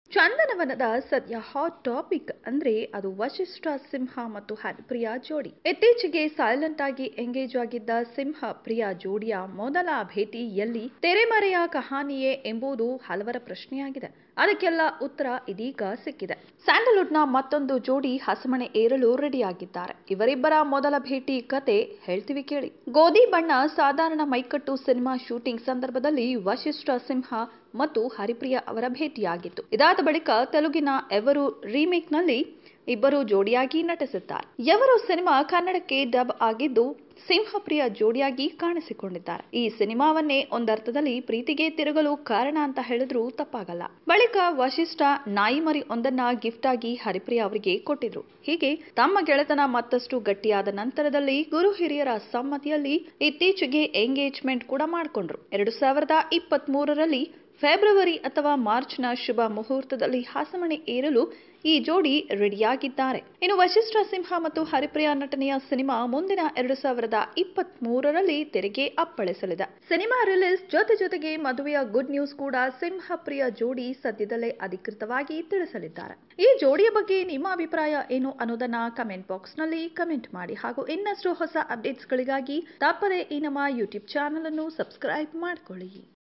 ಚಂದನವನದ ಸದ್ಯ hot topic ಅಂದ್ರೆ ಅದು ವಶಿಷ್ಠ ಸಿಂಹ ಮತ್ತು ಹರಿಪ್ರಿಯಾ ಜೋಡಿ ಇತ್ತೀಚೆಗೆ ಸೈಲೆಂಟ್ ಆಗಿ ಎಂಗೇಜ್ ಆಗಿದ್ದ ಸಿಂಹ ಪ್ರಿಯ ಜೋಡಿಯ ಮೊದಲ ಭೇಟಿ ಎಲ್ಲಿ ತೆರೆಮರೆಯ ಕಹಾನಿಯೇ ಎಂಬುದು ಹಲವರ ಪ್ರಶ್ನೆಯಾಗಿದೆ ಅದಕ್ಕೆಲ್ಲ ಉತ್ತರ ಇದೀಗ ಸಿಕ್ಕಿದೆ ಸ್ಯಾಂಡಲ್ವುಡ್ನ ಮತ್ತೊಂದು ಜೋಡಿ ಹಸಮಣೆ ಏರಲು ರೆಡಿಯಾಗಿದ್ದಾರೆ ಇವರಿಬ್ಬರ ಮೊದಲ ಭೇಟಿ ಕತೆ ಹೇಳ್ತೀವಿ ಕೇಳಿ ಗೋಧಿ ಬಣ್ಣ ಸಾಧಾರಣ ಮೈಕಟ್ಟು ಸಿನಿಮಾ ಶೂಟಿಂಗ್ ಸಂದರ್ಭದಲ್ಲಿ ವಶಿಷ್ಠ ಸಿಂಹ ಮತ್ತು ಹರಿಪ್ರಿಯಾ ಅವರ ಭೇಟಿಯಾಗಿತ್ತು ಇದಾದ ಬಳಿಕ ತೆಲುಗಿನ ಎವರು ರೀಮೇಕ್ನಲ್ಲಿ ಇಬ್ಬರು ಜೋಡಿಯಾಗಿ ನಟಿಸಿದ್ದಾರೆ ಎವರು ಸಿನಿಮಾ ಕನ್ನಡಕ್ಕೆ ಡಬ್ ಆಗಿದ್ದು ಸಿಂಹಪ್ರಿಯ ಜೋಡಿಯಾಗಿ ಕಾಣಿಸಿಕೊಂಡಿದ್ದಾರೆ ಈ ಸಿನಿಮಾವನ್ನೇ ಒಂದರ್ಥದಲ್ಲಿ ಪ್ರೀತಿಗೆ ತಿರುಗಲು ಕಾರಣ ಅಂತ ಹೇಳಿದ್ರೂ ತಪ್ಪಾಗಲ್ಲ ಬಳಿಕ ವಶಿಷ್ಠ ನಾಯಿ ಮರಿ ಒಂದನ್ನ ಗಿಫ್ಟ್ ಆಗಿ ಹರಿಪ್ರಿಯಾ ಅವರಿಗೆ ಕೊಟ್ಟಿದ್ರು ಹೀಗೆ ತಮ್ಮ ಗೆಳೆತನ ಮತ್ತಷ್ಟು ಗಟ್ಟಿಯಾದ ನಂತರದಲ್ಲಿ ಗುರು ಹಿರಿಯರ ಸಮ್ಮತಿಯಲ್ಲಿ ಇತ್ತೀಚೆಗೆ ಎಂಗೇಜ್ಮೆಂಟ್ ಕೂಡ ಮಾಡಿಕೊಂಡ್ರು ಎರಡು ಸಾವಿರದ ಇಪ್ಪತ್ತ್ ಮೂರರಲ್ಲಿ ಫೆಬ್ರವರಿ ಅಥವಾ ಮಾರ್ಚ್ನ ಶುಭ ಮುಹೂರ್ತದಲ್ಲಿ ಹಾಸಮಣೆ ಏರಲು ಈ ಜೋಡಿ ರೆಡಿಯಾಗಿದ್ದಾರೆ ಇನ್ನು ವಶಿಷ್ಠ ಸಿಂಹ ಮತ್ತು ಹರಿಪ್ರಿಯಾ ನಟನೆಯ ಸಿನಿಮಾ ಮುಂದಿನ ಎರಡು ಸಾವಿರದ ಇಪ್ಪತ್ತ್ ಮೂರರಲ್ಲಿ ತೆರೆಗೆ ಅಪ್ಪಳಿಸಲಿದೆ ಸಿನಿಮಾ ರಿಲೀಸ್ ಜೊತೆ ಜೊತೆಗೆ ಮದುವೆಯ ಗುಡ್ ನ್ಯೂಸ್ ಕೂಡ ಸಿಂಹ ಪ್ರಿಯ ಜೋಡಿ ಸದ್ಯದಲ್ಲೇ ಅಧಿಕೃತವಾಗಿ ತಿಳಿಸಲಿದ್ದಾರೆ ಈ ಜೋಡಿಯ ಬಗ್ಗೆ ನಿಮ್ಮ ಅಭಿಪ್ರಾಯ ಏನು ಅನ್ನೋದನ್ನ ಕಮೆಂಟ್ ಬಾಕ್ಸ್ ನಲ್ಲಿ ಕಮೆಂಟ್ ಮಾಡಿ ಹಾಗೂ ಇನ್ನಷ್ಟು ಹೊಸ ಅಪ್ಡೇಟ್ಸ್ಗಳಿಗಾಗಿ ತಪ್ಪದೆ ಈ ನಮ್ಮ ಯೂಟ್ಯೂಬ್ ಚಾನಲ್ ಅನ್ನು ಸಬ್ಸ್ಕ್ರೈಬ್ ಮಾಡಿಕೊಳ್ಳಿ